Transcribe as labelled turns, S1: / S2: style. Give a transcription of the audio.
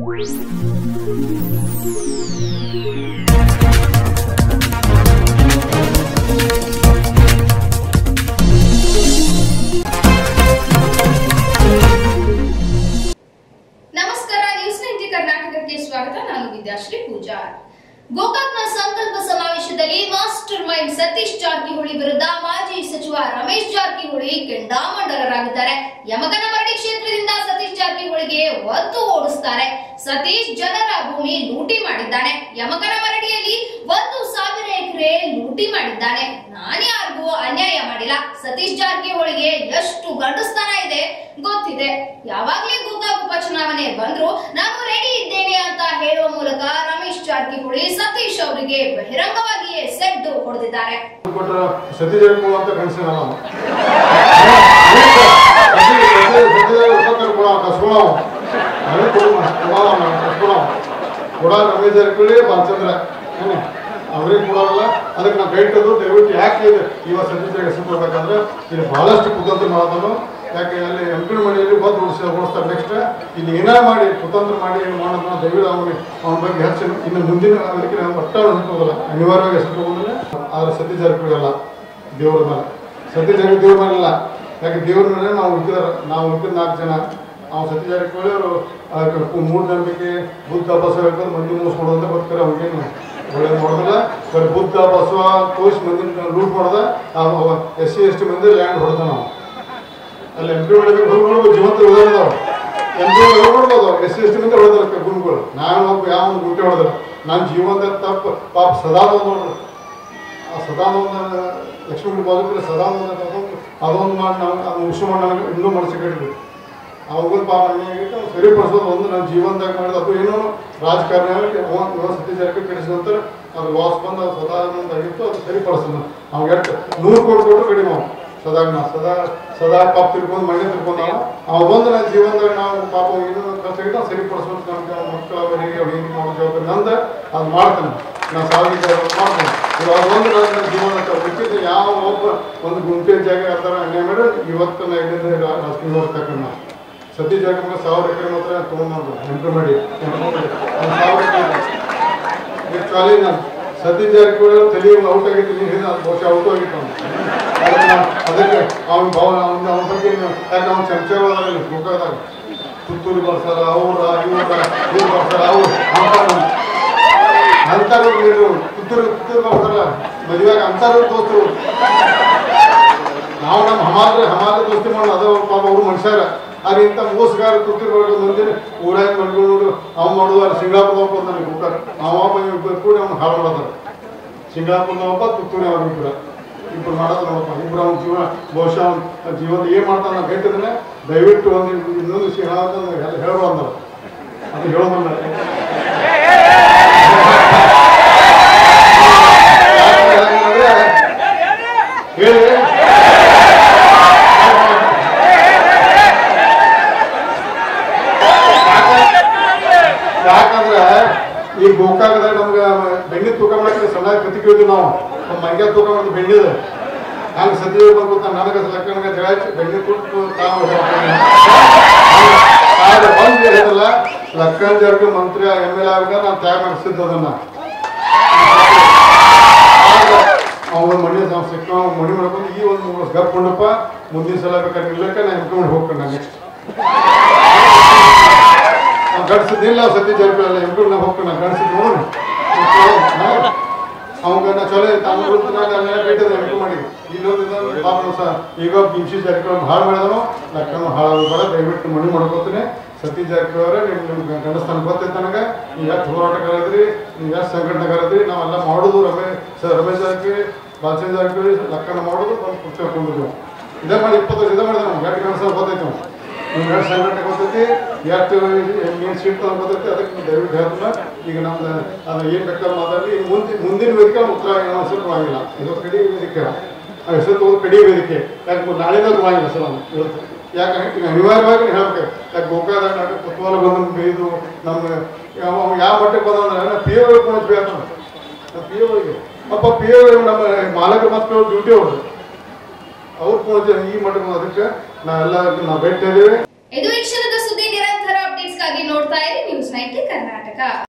S1: ನಮಸ್ಕಾರ news ninety ಕರ್ನಾಟಕಕ್ಕೆ ಸ್ವಾಗತ ನಾನು ವಿದ್ಯಾಶ್ರೀ ಪೂಜಾರ್ ಗೋಕಾಕ್ನ ಸಂಕಲ್ಪ ಸಮಾವೇಶದಲ್ಲಿ ಮಾಸ್ಟರ್ ಮೈಂಡ್ ಸತೀಶ್ ಜಾರಕಿಹೊಳಿ ವಿರುದ್ಧ ಮಾಜಿ ಸಚಿವ ರಮೇಶ್ ಜಾರಕಿಹೊಳಿ ಕೆಂಡಾಮಂಡಲರಾಗಿದ್ದಾರೆ ಯಮಕನಮರಡಿ ಕ್ಷೇತ್ರದಿಂದ ಸತೀಶ್ ಜಾರಕಿಹೊಳಿಗೆ ಒತ್ತು ಓಡಿಸ್ತಾರೆ ಸತೀಶ್ ಜನರ ಭೂಮಿ ಲೂಟಿ ಮಾಡಿದ್ದಾನೆ ಯಮಕನಮರಡಿಯಲ್ಲಿ ಒಂದು ಸಾವಿರ ಎಕರೆ ಲೂಟಿ ಮಾಡಿದ್ದಾನೆ ನಾನ್ಯಾರಿಗೂ ಅನ್ಯಾಯ ಮಾಡಿಲ್ಲ ಸತೀಶ್ ಜಾರಕಿಹೊಳಿಗೆ ಎಷ್ಟು ಗಂಡಸ್ತನ ಇದೆ ಗೊತ್ತಿದೆ ಯಾವಾಗ್ಲೇ ಗೋಕಾಕ್ ಉಪಚುನಾವಣೆ ಬಂದ್ರು ನಾನು ರೆಡಿ ಇದ್ದೇನೆ ಅಂತ ಹೇಳುವ ಮೂಲಕ ರಮೇಶ್ ಜಾರಕಿಹೊಳಿ ಸತೀಶ್ ಅವರಿಗೆ ಬಹಿರಂಗವಾಗಿಯೇ ಸೆಡ್ಡು ಹೊಡೆದಿದ್ದಾರೆ
S2: ಕೊಟ್ಟ ಸತಿ ಜಾರಕಿಹೊಳಿ ಅಂತ ಕನಸಿನಲ್ಲ ಕೂಡ ರಮೇಶ್ ಜಾರಕಿಹೊಳಿ ಬಾಲಚಂದ್ರ ಏನು ಅವ್ರಿಗೆ ಕೊಡೋಲ್ಲ ಅದಕ್ಕೆ ನಾವು ಕೈಟದು ದಯವಿಟ್ಟು ಯಾಕೆ ಇದು ಇವಾಗ ಸತೀಶ್ ಹೆಸರು ಕೊಡ್ಬೇಕಂದ್ರೆ ಇಲ್ಲಿ ಬಹಳಷ್ಟು ಕುತಂತ್ರ ಮಾಡೋದನ್ನು ಯಾಕೆ ಅಲ್ಲಿ ಎಂಪಿ ಮನೆಯಲ್ಲಿ ಬಂದು ಉಳಿಸಿ ಓಡಿಸ್ತಾರೆ ನೆಕ್ಸ್ಟ್ ಇಲ್ಲಿ ಏನಾರ ಮಾಡಿ ಕುತಂತ್ರ ಮಾಡಿ ಏನು ಮಾಡೋದನ್ನ ದಯವಿಟ್ಟು ಅವನಿಗೆ ಅವನ ಬಗ್ಗೆ ಹೆಚ್ಚು ಇನ್ನು ಮುಂದಿನ ಅದಕ್ಕೆ ನಾವು ಒಟ್ಟ ಹೆಸರು ಅನಿವಾರ್ಯವಾಗಿ ಹೆಸರು ತಗೊಂಡ್ರೆ ಆದ್ರೆ ಸತೀಶ್ ಜಾರಕಿಹೊಳಿ ಅಲ್ಲ ದೇವ್ರ ಮೇಲೆ ಸತೀಶ್ ಜಾರಕಿಹೊಳಿ ದೇವ್ರ ಮೇಲೆ ಅಲ್ಲ ಯಾಕೆ ದೇವ್ರ ಮೇಲೆ ನಾವು ಉಳಿದಿದ್ದಾರೆ ನಾವು ಉಳಿದಿದ್ದ ನಾಲ್ಕು ಜನ ನಾವು ಸತೀಶ್ ಜಾರಕಿಹೊಳಿ ಅವರು ಮೂಢನಂಬಿಕೆ ಬುದ್ಧ ಬಸವ ಹೇಳ್ಕೊಂಡು ಮಂದಿ ಮೋಸ್ಕೊಡೋದು ಅಂತ ಬರ್ತಾರೆ ಅವ್ರಿಗೇನು ಒಳ್ಳೇದು ಮಾಡೋದಿಲ್ಲ ಬರೀ ಬುದ್ಧ ಬಸವ ತೋರಿಸಿ ಮಂದಿ ಲೂಟ್ ಮಾಡ್ದ ಎಸ್ ಸಿ ಎಸ್ ಟಿ ಮಂದಿ ಲ್ಯಾಂಡ್ ಹೊಡೆದ ನಾವು ಅಲ್ಲಿ ಎಂ ಪಿ ಒಳಗೆ ಹುಡುಗರು ಜೀವಂತ ಉಳಿದಾವ ಎಂ ಪಿ ನೋಡ್ಬೋದು ಎಸ್ ಸಿ ಎಸ್ ಟಿ ಮಂದಿ ಹೊಡೆದಾರ ಗುಂಪುಗಳು ನಾನು ಒಬ್ಬ ಯಾವ ಒಂದು ಗುಂಟೆ ಹೊಡೆದ್ರ ನಾನು ಜೀವಂತ ತಪ್ಪು ಪಾಪ ಸದಾನಂದ ನೋಡ್ರಿ ಆ ಸದಾನಂದ ಲಕ್ಷ್ಮೀ ಬಾಜು ಸದಾನಂದ ಅದೊಂದು ಅದೊಂದು ಮಾಡಿ ನಾವು ಅದು ಮುಗಿಸು ಮಾಡಿ ನನಗೆ ಇನ್ನೂ ಮನಸ್ಸಿಗೆ ಕಟ್ಟಿದ್ವಿ ಅವಾಗ ಪಾಪ ನನಗೆ ಸರಿಪಡಿಸೋದು ಒಂದು ನನ್ನ ಜೀವನದಾಗ ಮಾಡಿದ ಅದು ಏನೋ ರಾಜಕಾರಣ ಸತಿ ಜಾರಕ್ಕೆ ಕೆಡಿಸಿದ ನಂತರ ಅದು ವಾಸ್ ಬಂದು ಅದು ಸದಾನಂದ ಆಗಿತ್ತು ಅದು ಸರಿಪಡಿಸೋದು ನಾವು ಎಷ್ಟು ನೂರು ಕೋಟಿ ಕೊಟ್ಟು ಕಡಿಮೆ ಅವ ಸದಾಗ್ನ ಸದಾ ಸದಾ ಪಾಪ ತಿಳ್ಕೊಂಡು ಮನೆ ತಿಳ್ಕೊಂಡು ಅವ ಬಂದು ನನ್ನ ಜೀವನದಾಗ ನಾವು ಪಾಪ ಏನೋ ಖರ್ಚಾಗಿದ್ದು ನಾವು ಸರಿಪಡಿಸ್ಬೇಕು ನಮ್ಗೆ ಮಕ್ಕಳ ಅವರಿಗೆ ಅವ್ರು ಏನು ಮಾಡೋ ಜವಾಬ್ದಾರಿ ನಂದ ಅದು ಮಾಡ್ತಾನೆ ನಾನು ಸಾವಿರ ಮಾಡ್ತೇನೆ ಇವಾಗ ಒಂದು ನನ್ನ ಜೀವನ ಉಳಿದ ಯಾವ ಒಬ್ಬ ಒಂದು ಗುಂಪೆ ಜಾಗ ಅರ್ಧಾರ ಅನ್ಯಾಯ ಮಾಡಿ ಇವತ್ತು ನಾ ಇಲ್ಲಿಂದ ರಾಜಕೀಯ ಹೋಗ್ತಕ್ಕ ನಾವು ಸತಿ ಜಾಗ ಸಾವಿರ ಎಕರೆ ಮಾತ್ರ ತೊಗೊಂಡು ಎಂಟ್ರಿ ಮಾಡಿ ಒಂದು ಸಾವಿರ ಎಕರೆ ಚಾಲಿ ನಾನು ಸತಿ ಜಾರಕಿಹೊಳಿ ತಲೆ ಔಟ್ ಆಗಿತ್ತು ನೀರು ಅದು ಬಹುಶಃ ಔಟ್ ಆಗಿತ್ತು ಅವನು ಅದಕ್ಕೆ ನಾನು- ಅದಕ್ಕೆ ಅವ್ನ ಭಾವ ಅವ್ನ ಅವನ ಬಗ್ಗೆ ನಾನು- ಯಾಕೆ ಅವ್ನು ಚಮಚಗಳಲ್ಲಿ ಗೋಕಾದಾಗ ಪುತ್ತೂರು ಬರ್ಸಾರ ಅವ್ರ ಇವ್ರ ಇವ್ರು ಬರ್ಸಾರ ಅವ್ರು ಅಂತಾರೆ ಅಂತಾರೆ ನೀರು ಪುತ್ತೂರು ಪುತ್ತೂರು ಬರ್ತಾರ ಮದುವೆಯಾಗ ಅಂತಾರೆ ದೋಸ್ತರು ನಾವು ನಮ್ಮ ಹಮಾರ ಹಮಾರ ದೋಸ್ತಿ ಮಾಡೋಣ ಅದ ಪಾಪ ಅವ್ರು ಮನುಷ್ಯರ ಆದ್ರೆ ಇಂಥ ಮೋಸಗಾರ ತುತ್ತಿರ್ಬೇಕು ಮಂದಿನ ಊರಾಗ ಮನ್ಕೊಂಡು ಅವ್ ಮಾಡುವ ಸಿಂಗಾಪುರ ಒಬ್ಬ ನನಗೆ ಊಟಾರ ಅವ ಇಬ್ಬರು ಕೂಡ ಅವ್ನು ಹಾಳು ಮಾಡೋದಾರ ಸಿಂಗಾಪುರದ ಒಬ್ಬ ತುತ್ತೂರಿ ಅವ್ರ ಇಬ್ಬರ ಇಬ್ರು ಮಾಡೋದು ನೋಡಪ್ಪ ಇಬ್ರು ಅವ್ನ ಜೀವನ ಬಹುಶಃ ಅವ್ನ ಜೀವನ ಏನು ಮಾಡ್ತಾನೆ ನಾವು ಗಂಟಿದ್ರೆ ದಯವಿಟ್ಟು ಒಂದು ಇನ್ನೊಂದು ವಿಷಯ ಹೇಳೋದು ಹೇಳುವ ಅಂದಲ್ಲ ಅದು ಹೇಳೋದಲ್ಲ ಹೇಳಿ ಯಾಕಂದ್ರೆ ಈ ಗೋಕಾಕದಾಗ ನಮ್ಗೆ ಬೆಣ್ಣೆ ತೂಕ ಮಾಡಕ್ಕೆ ಸಣ್ಣ ಕತಿ ಕೇಳಿದ್ವಿ ನಾವು ನಮ್ಮ ಮಂಗ್ಯ ತೂಕ ಮಾಡಿದ್ ಬೆಣ್ಣಿದ ಹಂಗೆ ಸದ್ಯ ಬಂದ್ಬಿಟ್ಟು ನನಗೆ ಲಕ್ಕಣಗೆ ಜಗಳ ಹಚ್ಚಿ ಬೆಣ್ಣೆ ಕೊಟ್ಟು ತಾವು ಆದ್ರೆ ಬಂದು ಹೇಳಿದಲ್ಲ ಲಕ್ಕನ್ ಜರ್ಗ ಮಂತ್ರಿ ಎಮ್ ಎಲ್ ಆಗ ನಾನು ತ್ಯಾಗ ಮಾಡಿಸಿದ್ದ ಅದನ್ನ ಅವನ ಮನೆ ನಾವು ಸಿಕ್ಕ ಮನೆ ಮಾಡ್ಕೊಂಡು ಈ ಒಂದು ಮೂರು ವರ್ಷ ಗಪ್ಕೊಂಡಪ್ಪ ಮುಂದಿನ ಸಲ ಬೇಕಾದ್ರೆ ಇಲ್ಲಕ್ಕ ನಾನು ಹಿಡ್ಕೊಂಡು ಹೋಗ್ಕೊಂಡು ನೆಕ್ಸ್ಟ್ ನಾವು ಗಡ್ಸಿದ್ದಿಲ್ಲ ಸತ್ಯ ಜಾರಕಿಹೊಳಿ ಇಬ್ರು ನಾವು ಹೋಗ್ಕೊಂಡು ಗಡ್ಸಿದ್ ನೋಡು ಅವಾಗ ನಾ ಚಲೋ ತಾನು ಬೇಟದ ಎಂಟು ಮಾಡಿ ಇಲ್ಲೊಂದು ಪಾಪ ಸಹ ಈಗ ಬಿಂಶಿ ಜಾರಕಿಹೊಳಿ ಹಾಳು ಮಾಡಿದನು ಲಕ್ಕನ ಹಾಳು ಬೇಡ ದಯವಿಟ್ಟು ಮನೆ ಮಾಡ್ಕೊತೀನಿ ಸತೀಶ್ ಜಾರಕಿಹೊಳಿ ಅವರೇ ನಿಮ್ಮ ನಿಮ್ಮ ಗಂಡಸ್ಥಾನ ಗೊತ್ತೈತೆ ನನಗೆ ನೀವು ಎಷ್ಟು ಹೋರಾಟಗಾರ ಇದ್ರಿ ನೀವು ಎಷ್ಟು ಸಂಘಟನೆಗಾರ ಇದ್ರಿ ನಾವೆಲ್ಲ ಮಾಡೋದು ರಮೇಶ್ ಸರ್ ರಮೇಶ್ ಜಾರಕಿಹೊಳಿ ಬಾಲಚಂದ್ರ ಜಾರಕಿಹೊಳಿ ಲಕ್ಕನ ಮಾಡೋದು ಬಂದು ಕುರ್ಚಿ ಹಾಕೊಂಡಿದ್ವಿ ಇದೇ ಮಾಡಿ ಇಪ್ಪತ್ತು ವರ್ಷ ಇದೇ ಮಾಡಿದೆ ನಮ್ಗೆ ಎರಡು ಗಂಡಸ ಗೊತ್ತೈತೆ ನಾವು ನೀವು ಎರಡು ಸಂಘಟನೆ ಗೊತ್ತೈತಿ ಎಷ್ಟು ಏನು ಸೀಟ್ ತಗೊಂಡು ಗೊತ್ತೈತಿ ಅದಕ್ಕೆ ನೀವು ದಯವಿಟ್ಟು ಹೇಳ್ತಾನೆ ಈಗ ನಮ್ದು ಅದು ಏನು ಬೇಕಾದ್ರೆ ಮಾತಾಡಿ ಈಗ ಮುಂದೆ ಮುಂದಿನ ವೇದಿಕೆ ಉತ್ತರ ಏನೋ ಹೆಸರು ಆಗಿಲ್ಲ ಇದು ಕಡಿ ವೇದಿಕೆ ಆ ಹೆಸರು ತಗೊಂಡು ಕಡಿ ವೇದಿಕೆ ಯಾಕೆ ನಾಳೆದ ಆಗಿಲ್ಲ ಸರ್ ನಾನು ಇವತ್ತು ಯಾಕೆ ಈಗ ಅನಿವಾರ್ಯವಾಗಿ ಹೇಳ್ಬೇಕು ಯಾಕೆ ಗೋಕಾದಾಗ ನಾಟಕ ಕುತೂಹಲ ಬಂದು ಬೈದು ನಮ್ಮ ಯಾವ ಯಾವ ಮಟ್ಟಕ್ಕೆ ಬಂದಂದ್ರೆ ಪಿ ಎ ಪೋಣಿಸ್ ಬೇಕು ಪಿ ಎ ಅಪ್ಪ ಪಿ ಎ ನಮ್ಮ ಮಾಲಕರ ಮಕ್ಕಳು ಡ್ಯೂಟಿ ಅವರು ಅವ್ರು ಪೋಣಿಸ್ ಈ ಮಟ್ಟಕ್ಕೆ ಅದಕ್ಕೆ ನಾವೆಲ್ಲ ನಾವು ಭೇಟಿ ಇದ್ದೀವಿ
S1: ಇದು ಈ ಕ್ಷಣದ ಸುದ್ದಿ ನಿರಂತರ ಅಪ್ಡೇಟ್ಸ್ಗಾಗಿ ನೋಡ್ತಾ ಇರಿ ನ್ಯೂಸ್ ನೈಂಟಿ ಕರ್ನಾಟಕ